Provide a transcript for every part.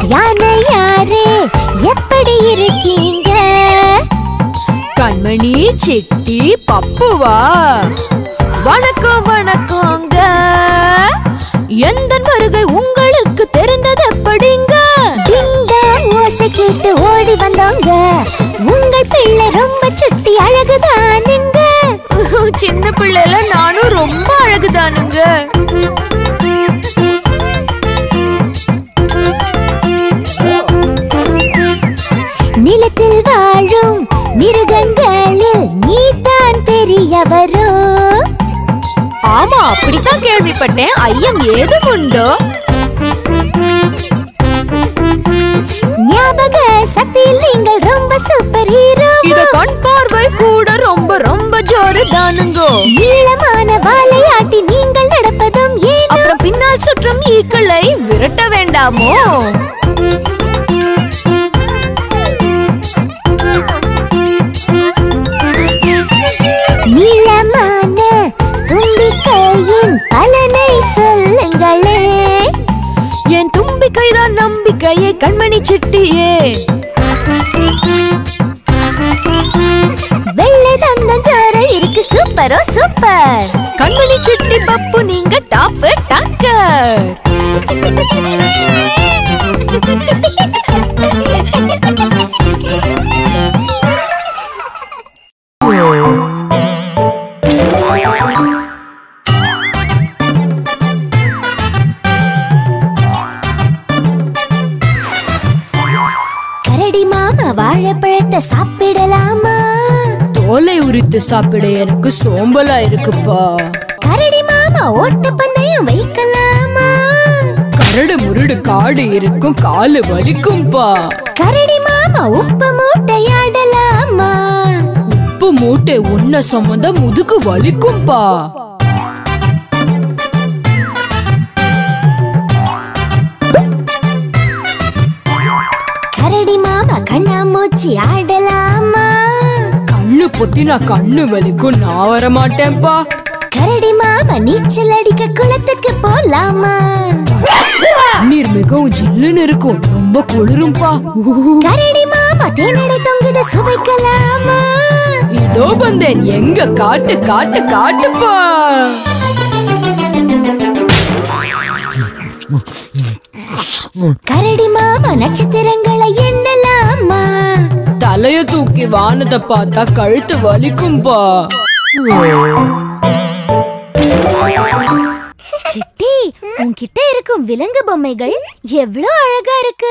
யானை யாரு எப்படி இருக்கீங்க கண்மணி சிட்டி பப்புவா வணக்கம் வணக்கங்க எந்த வருகை உங்களுக்கு தெரிந்தது எப்படிங்க டிங்டாங் ஓசை கேட்டு ஓடி வந்தோங்க உங்கள் பிள்ளை ரொம்ப சுட்டி அழகுதானுங்க சின்ன பிள்ளைல நானும் ரொம்ப அழகுதானுங்க நிலத்தில் வாழும் மிருகங்களில் நீதான் பெரியவரோ ஆமா அப்படித்தான் கேள்விப்பட்டேன் ஐயம் ஏதும் உண்டோ ஞாபக சக்தியில் நீங்கள் ரொம்ப சூப்பர் ஹீரோ இத கண் பார்வை கூட ரொம்ப ரொம்ப ஜோரு தானுங்கோ நீளமான வாழையாட்டி நீங்கள் நடப்பதும் ஏன் அப்புறம் பின்னால் சுற்றும் ஈக்களை விரட்ட வேண்டாமோ நீளமான தும்பிக்கையின் பலனை சொல்லுங்களே என் தும்பிக்கைதான் நம்பிக்கையே கண்மணி சிட்டியே வெள்ளை தந்தம் ஜோர இருக்கு சூப்பரோ சூப்பர் கண்மணி சிட்டி பப்பு நீங்க டாப் டாக்கர் கரடி மாமா வாழைப்பழத்தை சாப்பிடலாமா தோலை உரித்து சாப்பிட எனக்கு சோம்பலா இருக்குப்பா கரடி மாமா ஓட்டப்பந்தயம் வைக்கலாமா கரடு முருடு காடு இருக்கும் காலு வலிக்கும்பா கரடி மாமா உப்பு மூட்டையாடலாமா உப்பு மூட்டை உன்ன சம்மந்த முதுகு வலிக்கும்பா கரடி மாமா கண்ணாமூச்சி ஆடலாமா கண்ணு பொத்தினா கண்ணு வலிக்கும் நான் வர மாட்டேன்பா கரடி மாமா நீச்சல் அடிக்க குளத்துக்கு போலாமா நீர் மிகவும் ஜில்லுன்னு இருக்கும் ரொம்ப குளிரும்பா ஊ. கரடி மாமா தேனடை தொங்குத சுவைக்கலாமா இதோ வந்தேன் எங்க காட்டு காட்டு காட்டுப்பா கரடி மாமா நட்சத்திரங்களை எண்ணலாமா தலைய தூக்கி வானத்தை பார்த்தா கழுத்து வலிக்கும்பா சிட்டி உன்கிட்ட இருக்கும் விலங்கு பொம்மைகள் எவ்வளவு அழகா இருக்கு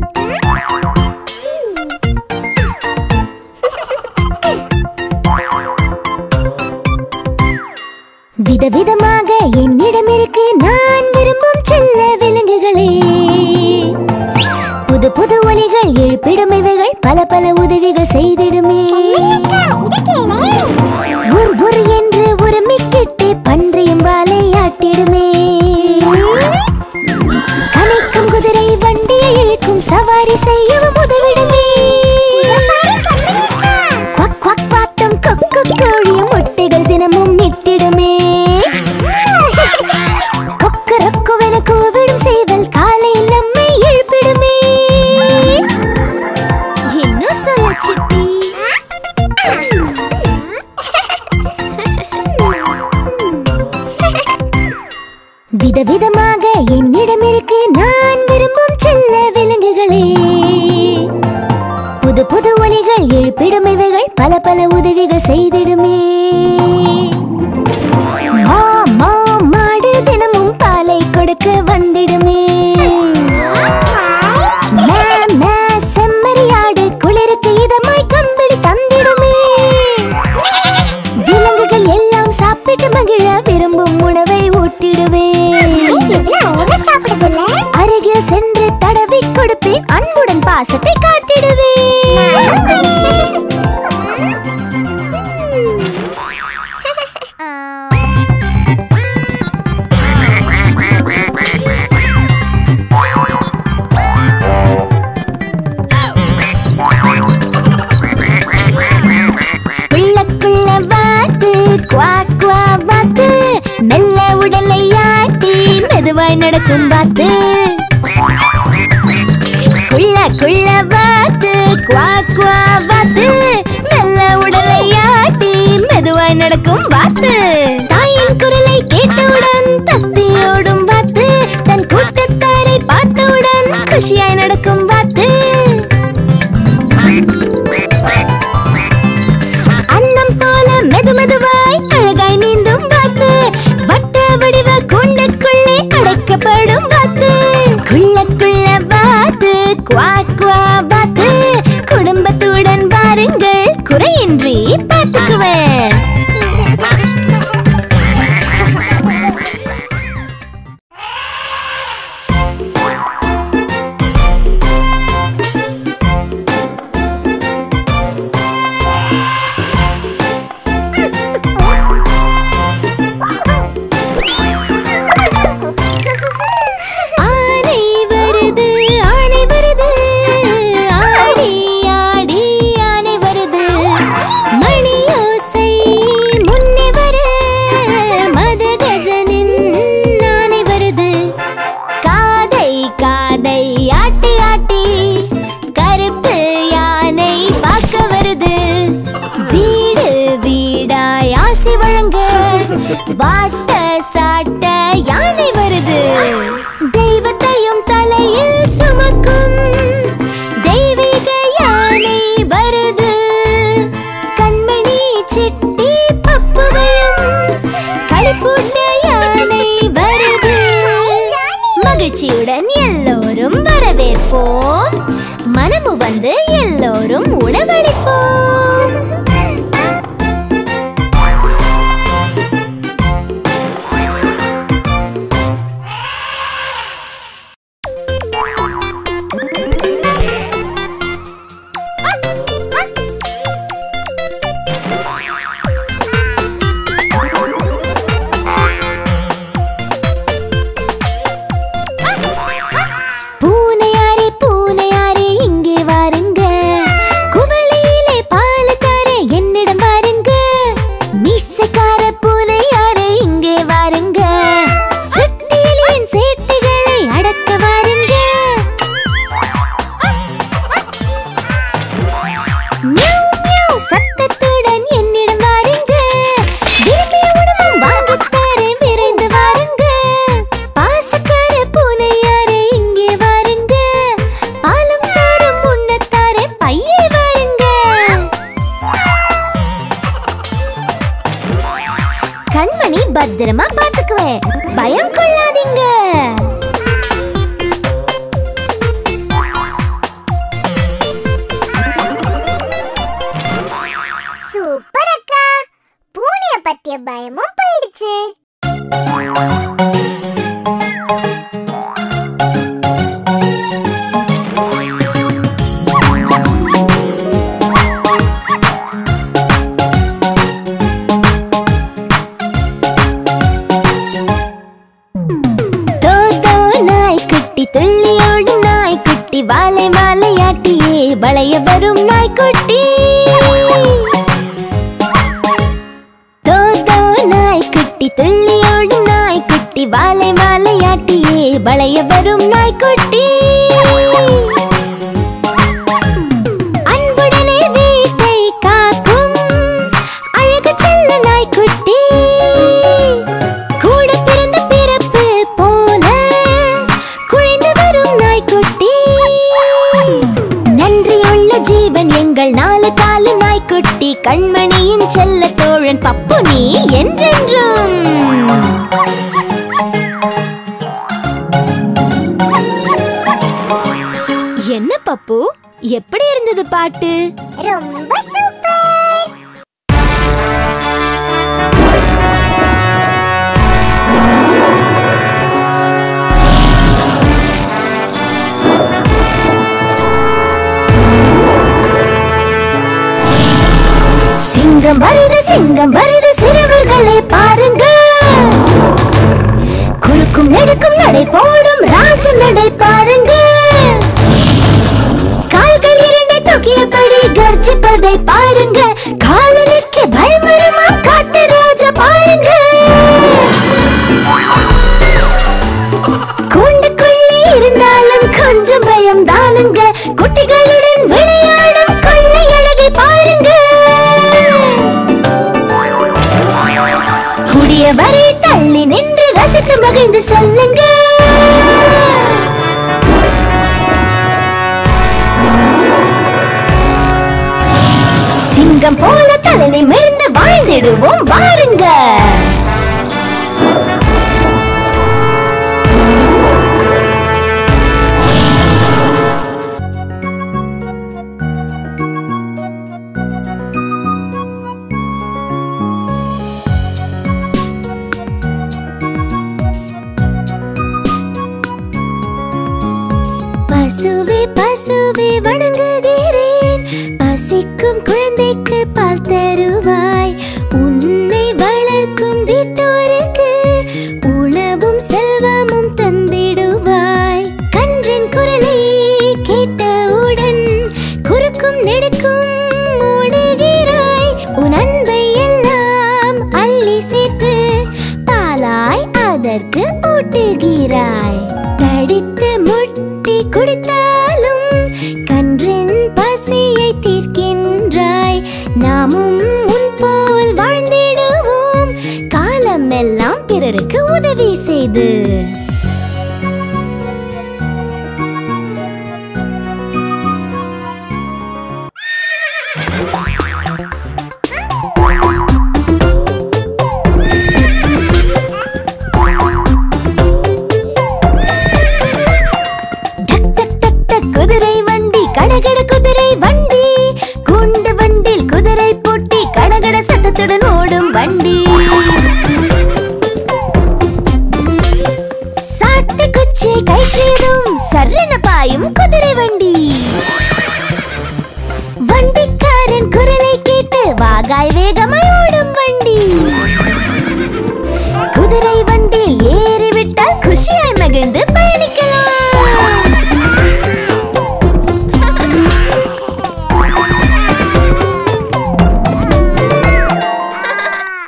விதவிதமாக என்னிடம் இருக்கு நான் விரும்பும் செல்ல விலங்குகளே புது புது ஒலிகள் எழுப்பிடும் இவைகள் பல பல உதவிகள் செய்திடுமே உர் உர் என்று உரிமிக்கிட்டு பன்றியும் வாலையாட்டிடுமே கனைக்கும் குதிரை வண்டியை இழுக்கும் சவாரி செய்யவும் உதவிடுமே குவக் குவக் பாட்டும் கொக்கு கோழியும் முட்டைகள் தினமும் இட்டிடுமே கொக்கு ரொக்குவென கூவிடும் செய்வல் காலையில் நம்மை எழுப்பிடுமே இன்னும் சொல்ல சிட்டி விதவிதமாக என்னிடம் இருக்கு நான் விரும்பும் செல்ல விலங்குகளே புது புது ஒலிகள் எழுப்பிடும் இவைகள் பல பல உதவிகள் செய்திடுமே மா, மா, மாடு தினமும் பாலை கொடுக்க வந்திடுமே மே, மே, செம்மறியாடு குளிருக்கு இதமாய் கம்பிளி தந்திடுமே விலங்குகள் எல்லாம் சாப்பிட்டு மகிழ விரும்பும் உணவை ஊட்டிடுவேன் அருகில் சென்று தடவி கொடுப்பேன் அன்புடன் பாசத்தை பிள்ளைக்குள்ள வாத்து குவா குவா வாத்து மெல்ல உடலை ஆட்டி மெதுவாய் நடக்கும் வாத்து குவா குவா வாத்து நல்ல உடலை ஆட்டி மெதுவாய் நடக்கும் வாத்து தாயின் குரலை கேட்டவுடன் தப்பி ஓடும் வாத்து தன் கூட்டத்தாரை பார்த்தவுடன் குஷியாய் நடக்கும் வாத்து அன்னம் போல மெது மெதுவாய் அழகாய் நீந்தும் வாத்து வட்ட வடிவ கூண்டுக்குள்ளே அடைக்கப்படும் வாத்து குள்ளக்குள்ள வாத்து குவா குவா வாத்து குடும்பத்துடன் வாருங்கள் குறையின்றி பார்த்துக்குவேன் ஆனை வருது ஆனை வருது ஆடி ஆடி ஆனை வருது மணி ஓசை முன்னே வர மத கஜனின் ஆனை வருது காதை காதை ஆட்டி ஆட்டி கருப்பு யானை பார்க்க வருது வீடு வீடாய் ஆசி வழங்க வாட்ட சாட்ட யானை வருது தெய்வத்தையும் தலையில் சுமக்கும் தெய்வீக யானை வருது கண்மணி சிட்டி பப்புவையும் களிப்பூட்ட யானை வருது மகிழ்ச்சியுடன் எல்லோரும் வரவேற்போம் மனமு வந்து எல்லோரும் உணவளிப்போம் பூனையாரே பூனையாரே இங்கே வாருங்க குவளையிலே பால் தர என்னிடம் வாருங்க மீசக்கார பூனையாரே இங்கே வாருங்க சுட்டிலின் சேட்டுகளை அடக்க வாருங்க மியாவ் மியாவ் சத்தத்துடன் என்னிடம் வாருங்க விரும்பிய உணவும் வாங்கித் தரேன் விரைந்து வாருங்க பாசக்கார பூனையாரே இங்கே வாருங்க பாலும் சாரும் உண்ணத்தாரே பையே வாருங்க கண்மணி பத்திரமா பாத்துக்குவேன் பயம் கொள்ளாதீங்க சூப்பர் அக்கா பூனைய பத்திய பயமும் போயிடுச்சு தோதோ நாய்க்குட்டி துள்ளியோடும் நாய்க்குட்டி வாலை வாலையாட்டியே வளைய வரும் நாய்க்குட்டி தோதோ நாய்க்குட்டி துள்ளியோடும் நாய்க்குட்டி வாலை வாலையாட்டியே வளைய வரும் நாய்க்குட்டி அன்புடனே வீட்டை காக்கும் அழகு செல்ல நாய்க்குட்டி கூட பிறந்த பிறப்பு போல குழைந்து வரும் நாய்க்குட்டி நன்றியுள்ள ஜீவன் எங்கள் நாலு காலு நாய்க்குட்டி கண்மணியின் செல்ல தோழன் பப்பு நீ என்றென்றும் என்ன பப்பு எப்படி இருந்தது பாட்டு ரொம்ப சூப்பர் சிங்கம் வருது சிங்கம் வருது சிறுவர்களே பாருங்க குறுக்கும் நெடுக்கும் நடை போடும் ராஜ நடை பாருங்க கால்கள் இரண்டை தூக்கியபடி கர்ஜிப்பதை பாருங்க காலனுக்கு பயமரமா காட்டு ராஜா பாருங்க கூண்டுக்குள்ளே இருந்தாலும் கொஞ்சம் அதிசயம் தானுங்க குட்டிகளுடன் விளையாடும் கொள்ளை அழகை பாருங்க கூடிய வரை தள்ளி நின்று ரசித்து மகிழ்ந்து சொல்லுங்க சிங்கம் போல தலை நிமிர்ந்து வாழ்ந்திடுவோம் வாருங்க பசுவே பசுவே வணங்குகிறேன் பசிக்கும் குழந்தைக்கு பால் தருவாய் உன்னை வளர்க்கும் வீட்டோருக்கு உணவும் செல்வமும் தந்திடுவாய் கன்றின் குரலை கேட்டவுடன் குறுக்கும் நெடுக்கும் ஓடுகிறாய் உன் அன்பை எல்லாம் அள்ளி சேர்த்து பாலாய் அதற்கு ஊட்டுகிறாய் தடித்து முட்டி குடித்தாலும் கன்றின் பசியை தீர்க்கின்றாய் நாமும் உன் போல் வாழ்ந்திடுவோம் காலமெல்லாம் பிறருக்கு உதவி செய்து டக் டக் டக் டக் குதிரை வண்டி கடகட குதிரை வண்டி குண்டு வண்டில் குதிரை போட்டி கடகட சத்தத்துடன் ஓடும் வண்டி சாட்டை குச்சியை கயிற்றியதும் சர்ரென பாயும் குதிரை வண்டி வண்டிக்காரன் குரலை கேட்டு வாகாய் வேகமாய் ஓடும் வண்டி குதிரை வண்டியில் ஏறிவிட்டால் குஷியாய் மகிழ்ந்து பயணிக்கலாம்